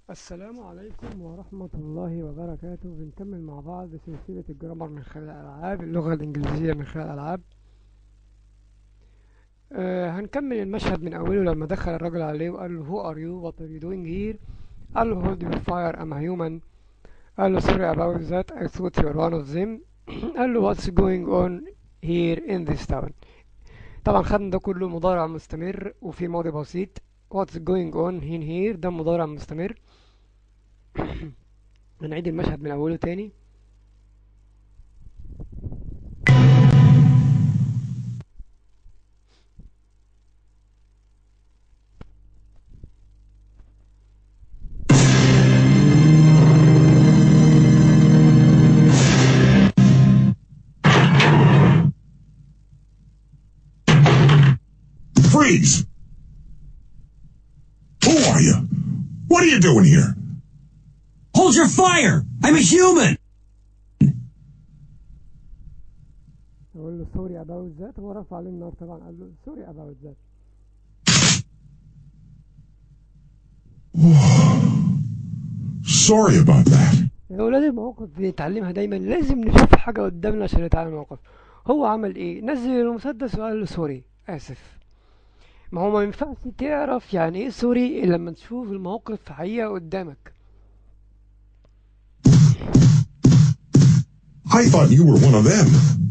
السلام عليكم ورحمة الله وبركاته بنكمل مع بعض سلسلة الجرامر من خلال الألعاب اللغة الإنجليزية من خلال الألعاب آه هنكمل المشهد من أوله لما دخل الرجل عليه وقال له who are you what are you doing here قال له hold your fire I'm a human قال له sorry about that I thought you were one of them قال له what's going on here in this town طبعا خدنا ده كله مضارع مستمر وفي ماضي بسيط what's going on in here ده مضارع مستمر هنعيد المشهد من أوله تاني Freeze! Who are you? What are you doing here? Hold your fire! I'm a human! أقول له sorry about that هو رفع عليه النار طبعا قال له sorry about that Sorry about that. يا أولاد المواقف بنتعلمها دايما لازم نشوف حاجة قدامنا عشان نتعلم الموقف هو عمل إيه نزل المسدس وقال له سوري آسف ما هو ما ينفعش تعرف يعني إيه سوري إلا لما تشوف الموقف في حقيقة قدامك I thought you were one of them.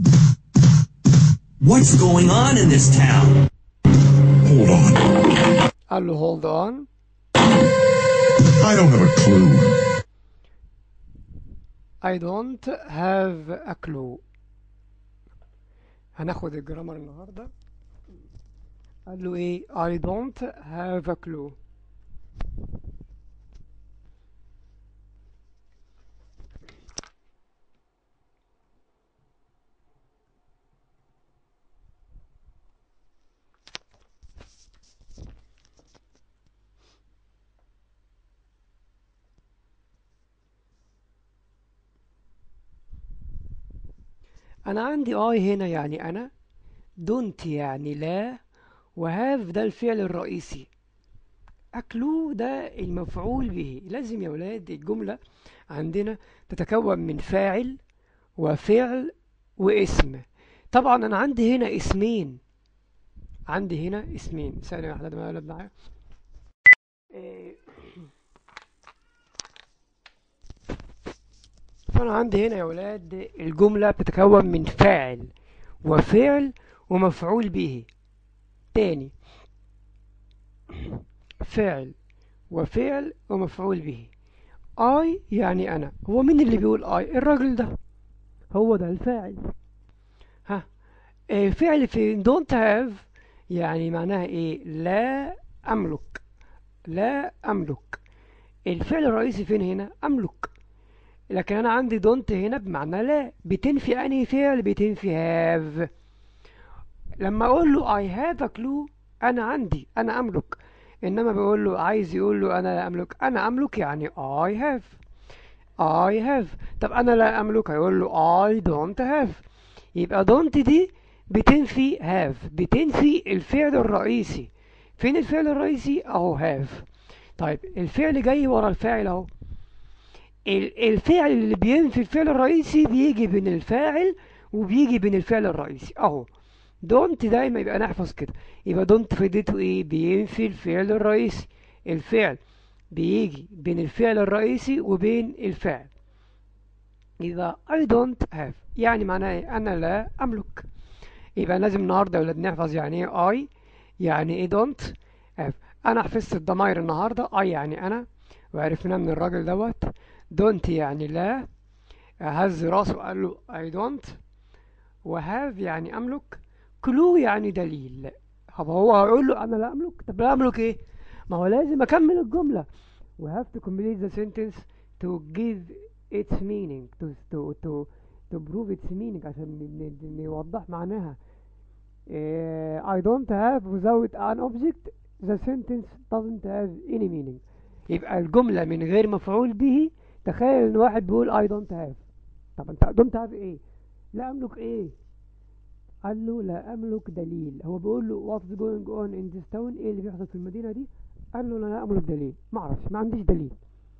What's going on in this town? Hold on. قال له hold on I don't have a clue. I don't have a clue هناخد الجرامر النهاردة قال له ايه I don't have a clue انا عندي اي هنا يعني انا don't يعني لا وهاف ده الفعل الرئيسي أكلو ده المفعول به لازم يا ولاد الجملة عندنا تتكون من فاعل وفعل واسم طبعا أنا عندي هنا اسمين عندي هنا اسمين ثانية واحدة ده ما ولد معايا إيه. فأنا عندي هنا يا ولاد الجملة بتتكون من فاعل وفعل ومفعول به تاني فعل وفعل ومفعول به I يعني أنا هو مين اللي بيقول I الراجل ده هو ده الفاعل ها إيه فعل في don't have يعني معناها ايه لا أملك لا أملك الفعل الرئيسي فين هنا أملك لكن أنا عندي don't هنا بمعنى لا بتنفي أنهي فعل بتنفي have لما اقول له I have a clue انا عندي انا املك انما بقول له عايز يقول له انا لا املك انا املك يعني I have I have طب انا لا املك هيقول له I don't have يبقى don't دي بتنفي have بتنفي الفعل الرئيسي فين الفعل الرئيسي اهو have طيب الفعل جاي ورا الفاعل اهو ال- الفعل اللي بينفي الفعل الرئيسي بيجي بين الفاعل وبيجي بين الفعل الرئيسي اهو دونت دايما يبقى نحفظ كده يبقى دونت فايدته ايه بينفي الفعل الرئيسي الفعل بيجي بين الفعل الرئيسي وبين الفعل يبقى I don't have يعني معناه ايه انا لا املك يبقى لازم النهارده يا ولاد نحفظ يعني ايه I يعني ايه don't have انا حفظت الضمائر النهارده I يعني انا وعرفنا من الراجل دوت don't يعني لا هز راسه قال له I don't وهاف يعني املك كلو يعني دليل طب هو هيقول له انا لا املك طب لا املك ايه ما هو لازم اكمل الجمله we have to complete the sentence to give its meaning to to to to prove its meaning عشان ن- ن- نوضح معناها إيه I don't have without an object the sentence doesn't have any meaning يبقى الجملة من غير مفعول به تخيل ان واحد بيقول I don't have طب انت don't have ايه لا املك ايه قال له لا أملك دليل هو بيقول له what's going on in this town إيه اللي بيحصل في المدينة دي قال له أنا لا أملك دليل ما أعرفش ما عنديش دليل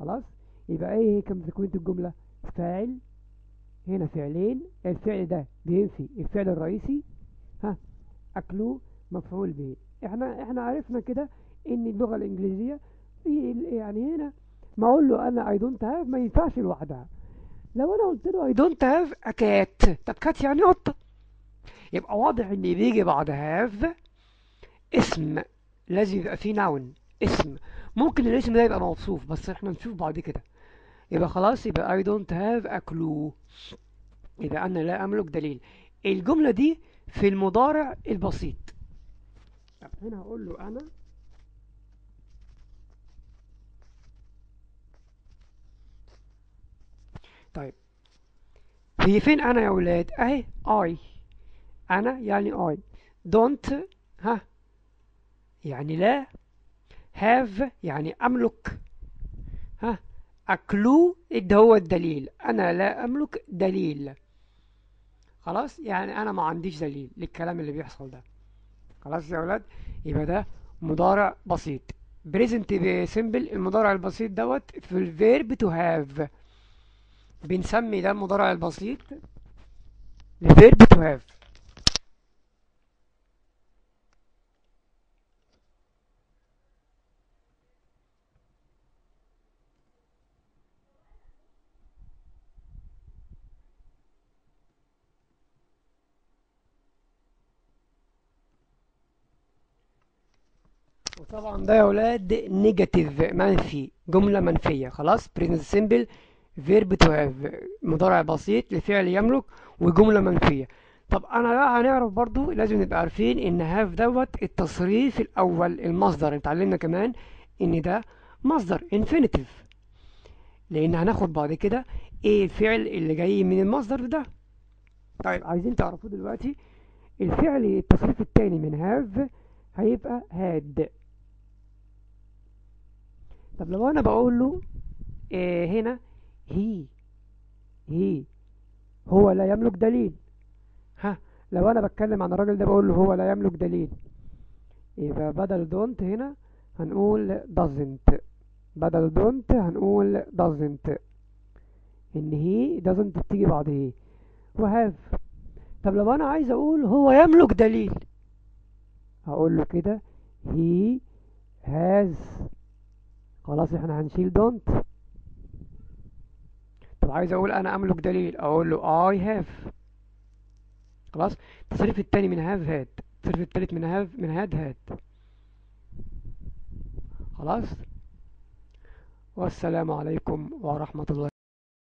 خلاص يبقى ايه هي كم تكوينة الجملة فاعل هنا فعلين الفعل ده بينفي الفعل الرئيسي ها أكلوه مفعول به احنا احنا عرفنا كده ان اللغة الانجليزية في يعني هنا ما اقول له انا I don't have ما ينفعش لوحدها لو انا قلت له I don't have a cat طب كات يعني قطة يبقى واضح ان بيجي بعد have اسم لازم يبقى فيه نون اسم ممكن الاسم ده يبقى موصوف بس احنا نشوف بعد كده يبقى خلاص يبقى I don't have a clue يبقى أنا لا أملك دليل الجملة دي في المضارع البسيط طب هنا هقول له أنا طيب هي فين أنا يا ولاد أهي I أنا يعني I don't ها يعني لا have يعني أملك ها أكلو ده هو الدليل أنا لا أملك دليل خلاص يعني أنا ما عنديش دليل للكلام اللي بيحصل ده خلاص يا ولاد يبقى ده مضارع بسيط بريزنت سيمبل المضارع البسيط دوت في الفيرب تو هاف بنسمي ده المضارع البسيط الفيرب تو هاف وطبعا ده يا ولاد نيجاتيف منفي جملة منفية خلاص present simple verb to have مضارع بسيط لفعل يملك وجملة منفية طب انا بقى هنعرف برضو لازم نبقى عارفين ان هاف دوت التصريف الاول المصدر اتعلمنا كمان ان ده مصدر infinitive لان هناخد بعد كده ايه الفعل اللي جاي من المصدر ده طيب عايزين تعرفوا دلوقتي الفعل التصريف التاني من هاف هيبقى هاد طب لو انا بقول له إيه هنا هي هي هو لا يملك دليل ها لو انا بتكلم عن الراجل ده بقول له هو لا يملك دليل يبقى بدل don't هنا هنقول doesn't بدل don't هنقول doesn't ان هي doesn't بتيجي بعد هي وهاف طب لو انا عايز اقول هو يملك دليل هقول له كده he has خلاص احنا هنشيل don't طب عايز اقول انا املك دليل اقول له I have خلاص التصريف التاني من have had التصريف التالت من have من had had خلاص والسلام عليكم ورحمة الله